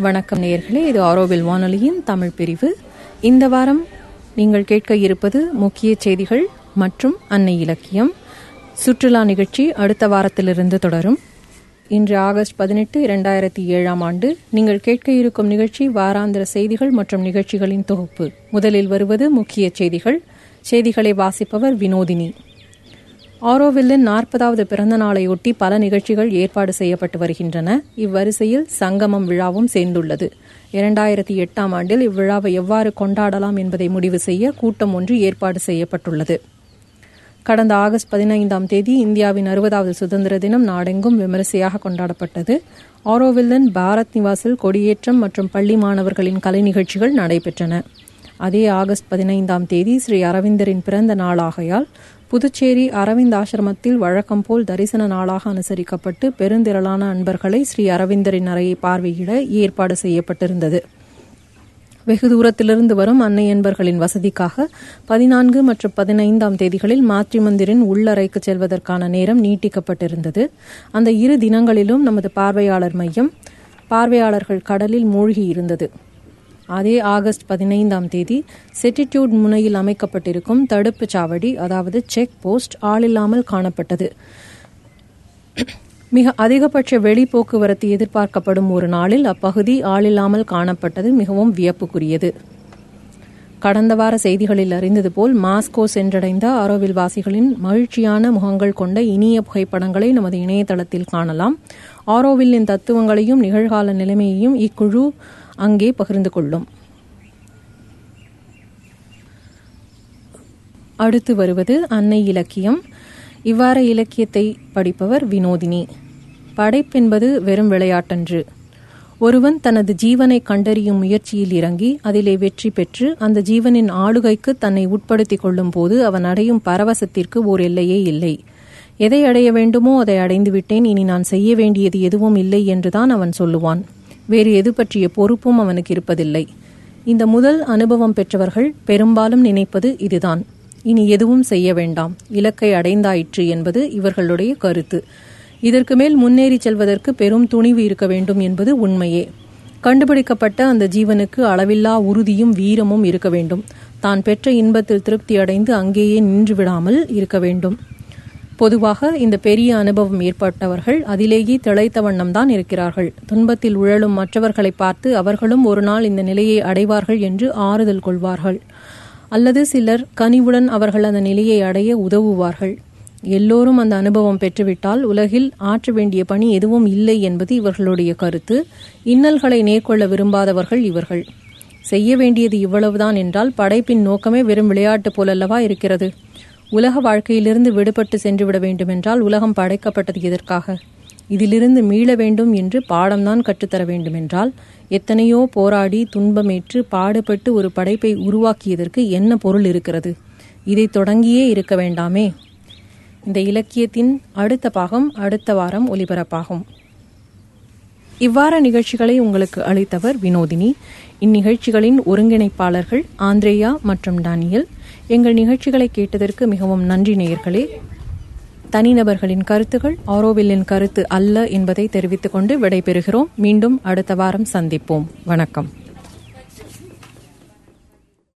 வணக்கம் நேயர்களே இது ஆரோவில் வானொலியின் தமிழ் பிரிவு இந்த வாரம் நீங்கள் கேட்க இருப்பது முக்கிய செய்திகள் மற்றும் அன்னை இலக்கியம் சுற்றுலா நிகழ்ச்சி அடுத்த வாரத்திலிருந்து தொடரும் இன்று ஆகஸ்ட் பதினெட்டு இரண்டாயிரத்தி ஏழாம் ஆண்டு நீங்கள் கேட்க இருக்கும் நிகழ்ச்சி வாராந்திர செய்திகள் மற்றும் நிகழ்ச்சிகளின் தொகுப்பு முதலில் வருவது முக்கிய செய்திகள் செய்திகளை வாசிப்பவர் வினோதினி ஆரோவில்லின் நாற்பதாவது பிறந்த நாளையொட்டி பல நிகழ்ச்சிகள் ஏற்பாடு செய்யப்பட்டு வருகின்றன இவ்வரிசையில் சங்கமம் விழாவும் சேர்ந்துள்ளது இரண்டாயிரத்தி எட்டாம் ஆண்டில் இவ்விழாவை எவ்வாறு கொண்டாடலாம் என்பதை முடிவு செய்ய கூட்டம் ஒன்று ஏற்பாடு செய்யப்பட்டுள்ளது கடந்த ஆகஸ்ட் பதினைந்தாம் தேதி இந்தியாவின் அறுபதாவது சுதந்திர தினம் நாடெங்கும் விமரிசையாக கொண்டாடப்பட்டது ஆரோவில்லன் பாரத் நிவாசில் கொடியேற்றம் மற்றும் பள்ளி மாணவர்களின் கலை நிகழ்ச்சிகள் நடைபெற்றன அதே ஆகஸ்ட் பதினைந்தாம் தேதி ஸ்ரீ அரவிந்தரின் பிறந்த நாளாகையால் புதுச்சேரி அரவிந்த் ஆசிரமத்தில் வழக்கம் போல் தரிசன நாளாக அனுசரிக்கப்பட்டு பெருந்திரளான அன்பர்களை ஸ்ரீ அரவிந்தரின் அறையை பார்வையிட ஏற்பாடு செய்யப்பட்டிருந்தது வெகு தூரத்திலிருந்து வரும் அன்னை என்பர்களின் வசதிக்காக பதினான்கு மற்றும் பதினைந்தாம் தேதிகளில் மாத்ரிமந்திரின் உள்ளறைக்கு செல்வதற்கான நேரம் நீட்டிக்கப்பட்டிருந்தது அந்த இரு தினங்களிலும் நமது பார்வையாளர் மையம் பார்வையாளர்கள் கடலில் மூழ்கி இருந்தது அதே ஆகஸ்ட் பதினைந்தாம் தேதி செட்டிடியூட் முனையில் அமைக்கப்பட்டிருக்கும் தடுப்புச் சாவடி அதாவது செக் போஸ்ட் ஆளில்லாமல் காணப்பட்டது மிக அதிகபட்ச வெளி போக்குவரத்து எதிர்பார்க்கப்படும் ஒரு நாளில் அப்பகுதி ஆளில்லாமல் காணப்பட்டது மிகவும் வியப்புக்குரியது கடந்த வார செய்திகளில் அறிந்தது போல் மாஸ்கோ சென்றடைந்த ஆரோவில் வாசிகளின் மகிழ்ச்சியான முகங்கள் கொண்ட இனிய புகைப்படங்களை நமது இணையதளத்தில் காணலாம் ஆரோவில்லின் தத்துவங்களையும் நிகழ்கால நிலைமையையும் இக்குழு அங்கே பகிர்ந்து கொள்ளும் அடுத்து வருவது அன்னை இலக்கியம் இவ்வாறு இலக்கியத்தை படிப்பவர் வினோதினி படைப்பென்பது வெறும் விளையாட்டன்று ஒருவன் தனது ஜீவனை கண்டறியும் முயற்சியில் இறங்கி அதிலே வெற்றி பெற்று அந்த ஜீவனின் ஆளுகைக்கு தன்னை உட்படுத்திக் கொள்ளும் போது அவன் அடையும் பரவசத்திற்கு ஓர் எல்லையே இல்லை எதை அடைய வேண்டுமோ அதை அடைந்து விட்டேன் இனி நான் செய்ய வேண்டியது எதுவும் இல்லை என்றுதான் அவன் சொல்லுவான் வேறு எது பற்றிய பொறுப்பும் அவனுக்கு இருப்பதில்லை இந்த முதல் அனுபவம் பெற்றவர்கள் பெரும்பாலும் நினைப்பது இதுதான் இனி எதுவும் செய்ய வேண்டாம் இலக்கை அடைந்தாயிற்று என்பது இவர்களுடைய கருத்து இதற்கு மேல் முன்னேறி செல்வதற்கு பெரும் துணிவு இருக்க வேண்டும் என்பது உண்மையே கண்டுபிடிக்கப்பட்ட அந்த ஜீவனுக்கு அளவில்லா உறுதியும் வீரமும் இருக்க வேண்டும் தான் பெற்ற இன்பத்தில் திருப்தி அடைந்து அங்கேயே நின்று விடாமல் இருக்க வேண்டும் பொதுவாக இந்த பெரிய அனுபவம் ஏற்பட்டவர்கள் அதிலேயே திளைத்த வண்ணம்தான் இருக்கிறார்கள் துன்பத்தில் உழலும் மற்றவர்களை பார்த்து அவர்களும் ஒரு நாள் இந்த நிலையை அடைவார்கள் என்று ஆறுதல் கொள்வார்கள் அல்லது சிலர் கனிவுடன் அவர்கள் அந்த நிலையை அடைய உதவுவார்கள் எல்லோரும் அந்த அனுபவம் பெற்றுவிட்டால் உலகில் ஆற்ற வேண்டிய பணி எதுவும் இல்லை என்பது இவர்களுடைய கருத்து இன்னல்களை நேர்கொள்ள விரும்பாதவர்கள் இவர்கள் செய்ய வேண்டியது இவ்வளவுதான் என்றால் படைப்பின் நோக்கமே வெறும் விளையாட்டு போலல்லவா இருக்கிறது உலக வாழ்க்கையிலிருந்து விடுபட்டு சென்றுவிட வேண்டுமென்றால் உலகம் படைக்கப்பட்டது எதற்காக இதிலிருந்து மீள வேண்டும் என்று பாடம்தான் கற்றுத்தர வேண்டுமென்றால் எத்தனையோ போராடி துன்பமேற்று பாடுபட்டு ஒரு படைப்பை உருவாக்கியதற்கு என்ன பொருள் இருக்கிறது இதை தொடங்கியே இருக்க வேண்டாமே இந்த இலக்கியத்தின் அடுத்த பாகம் அடுத்த வாரம் ஒலிபரப்பாகும் இவ்வார நிகழ்ச்சிகளை உங்களுக்கு அளித்தவர் வினோதினி இந்நிகழ்ச்சிகளின் ஒருங்கிணைப்பாளர்கள் ஆந்திரேயா மற்றும் டானியல் எங்கள் நிகழ்ச்சிகளை கேட்டதற்கு மிகவும் நன்றி நேயர்களே தனிநபர்களின் கருத்துகள் ஆரோவில்லின் கருத்து அல்ல என்பதை தெரிவித்துக் கொண்டு விடைபெறுகிறோம் மீண்டும் அடுத்த வாரம் சந்திப்போம் வணக்கம்